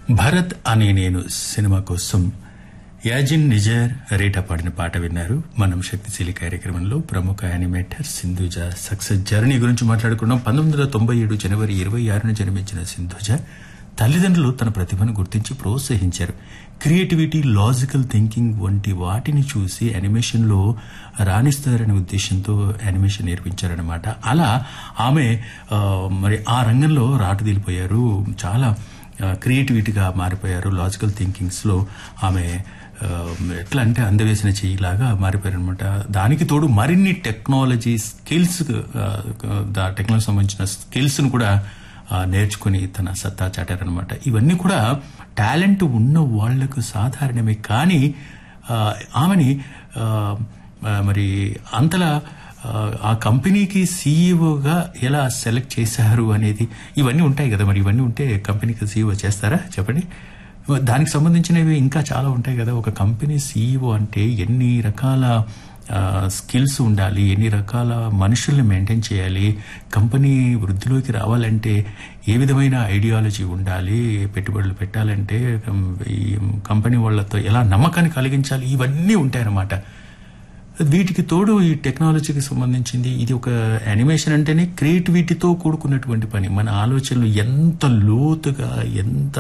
భరత్ అనే నేను సినిమా కోసం యాజిన్ నిజర్ రీటా పాడిన పాట విన్నారు మనం శక్తిశీలి కార్యక్రమంలో ప్రముఖ యానిమేటర్ సింధుజ సక్సెస్ జర్నీ గురించి మాట్లాడుకున్నాం పంతొమ్మిది వందల తొంభై ఏడు జనవరి ఇరవై ఆరున జన్మించిన సింధుజ తల్లిదండ్రులు తన ప్రతిభను గుర్తించి ప్రోత్సహించారు క్రియేటివిటీ లాజికల్ థింకింగ్ వంటి వాటిని చూసి యానిమేషన్లో రాణిస్తారనే ఉద్దేశంతో యానిమేషన్ నేర్పించారనమాట అలా ఆమె ఆ, మరి ఆ రంగంలో రాటుదిలిపోయారు చాలా క్రియేటివిటీగా మారిపోయారు లాజికల్ థింకింగ్స్లో ఆమె ఆ, ఎట్లా అంటే అందవేసిన చెయ్యిలాగా మారిపోయారు అనమాట దానికి తోడు మరిన్ని టెక్నాలజీ స్కిల్స్ టెక్నాలజీ సంబంధించిన స్కిల్స్ను కూడా ఆ, నేర్చుకుని తన సత్తా చాటారనమాట ఇవన్నీ కూడా టాలెంట్ ఉన్న వాళ్లకు సాధారణమే కానీ ఆ, ఆమెని ఆ, ఆ, మరి అంతలా ఆ, ఆ కంపెనీకి సీఈఓగా ఎలా సెలెక్ట్ చేశారు అనేది ఇవన్నీ ఉంటాయి కదా మరి ఇవన్నీ ఉంటే కంపెనీకి సీఈఓ చేస్తారా చెప్పండి దానికి సంబంధించినవి ఇంకా చాలా ఉంటాయి కదా ఒక కంపెనీ సీఈఓ అంటే ఎన్ని రకాల స్కిల్స్ ఉండాలి ఎన్ని రకాల మనుషుల్ని మెయింటైన్ చేయాలి కంపెనీ వృద్ధిలోకి రావాలంటే ఏ విధమైన ఐడియాలజీ ఉండాలి పెట్టుబడులు పెట్టాలంటే ఉమ్, ఈ కంపెనీ వాళ్ళతో ఎలా నమ్మకాన్ని కలిగించాలి ఇవన్నీ ఉంటాయన్నమాట వీటికి తోడు ఈ టెక్నాలజీకి సంబంధించింది ఇది ఒక యానిమేషన్ అంటేనే క్రియేటివిటీతో కూడుకున్నటువంటి పని మన ఆలోచనలు ఎంత లోతుగా ఎంత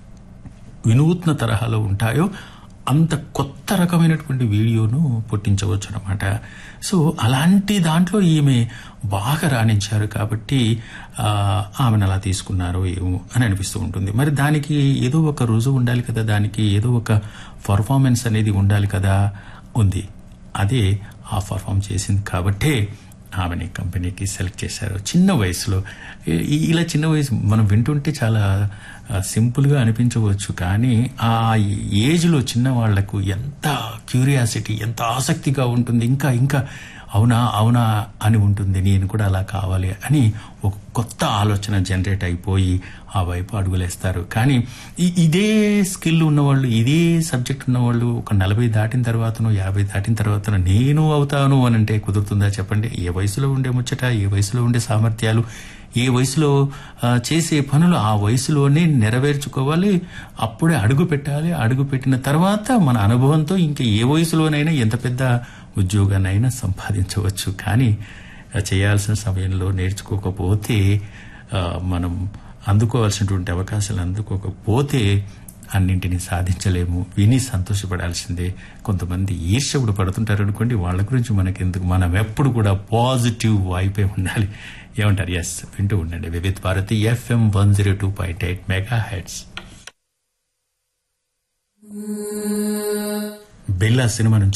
వినూత్న తరహాలో ఉంటాయో అంత కొత్త రకమైనటువంటి వీడియోను పుట్టించవచ్చు అనమాట సో అలాంటి దాంట్లో ఈమె బాగా రాణించారు కాబట్టి ఆ, ఆమెను అలా తీసుకున్నారో ఏమో అని అనిపిస్తూ ఉంటుంది మరి దానికి ఏదో ఒక రుజువు ఉండాలి కదా దానికి ఏదో ఒక పర్ఫార్మెన్స్ అనేది ఉండాలి కదా ఉంది అదే ఆ పర్ఫామ్ చేసింది కాబట్టే ఆమెని కంపెనీకి సెలెక్ట్ చేశారు చిన్న వయసులో ఈ- ఇలా చిన్న వయసు మనం వింటుంటే చాలా ఆ, సింపుల్గా అనిపించవచ్చు కానీ ఆ ఏజ్లో చిన్న వాళ్లకు ఎంత క్యూరియాసిటీ ఎంత ఆసక్తిగా ఉంటుంది ఇంకా ఇంకా అవునా అవునా అని ఉంటుంది నేను కూడా అలా కావాలి అని ఒక కొత్త ఆలోచన జనరేట్ అయిపోయి ఆ వైపు అడుగులేస్తారు కానీ ఈ- ఇదే స్కిల్ ఉన్నవాళ్ళు ఇదే సబ్జెక్ట్ ఉన్నవాళ్ళు ఒక నలభై దాటిన తర్వాతనో యాభై దాటిన తర్వాతనో నేను అవుతాను అని అంటే కుదురుతుందా చెప్పండి ఏ వయసులో ఉండే ముచ్చట ఏ వయసులో ఉండే సామర్థ్యాలు ఏ వయసులో ఆ, చేసే పనులు ఆ వయసులోనే నెరవేర్చుకోవాలి అప్పుడే అడుగు పెట్టాలి అడుగు పెట్టిన తర్వాత మన అనుభవంతో ఇంకా ఏ వయసులోనైనా ఎంత పెద్ద ఉద్యోగాన్నైనా సంపాదించవచ్చు కానీ ఆ, చేయాల్సిన సమయంలో నేర్చుకోకపోతే ఆ, మనం అందుకోవాల్సినటువంటి అవకాశాలు అందుకోకపోతే అన్నింటినీ సాధించలేము విని సంతోషపడాల్సిందే కొంతమంది ఈర్ష్యపుడు పడుతుంటారు అనుకోండి వాళ్ళ గురించి మనకెందుకు మనం ఎప్పుడు కూడా పాజిటివ్ వైపే ఉండాలి ఏమంటారు ఎస్ వింటూ ఉండండి Vividh Bharati FM one zero two point eight mega hits Billa cinema నుంచి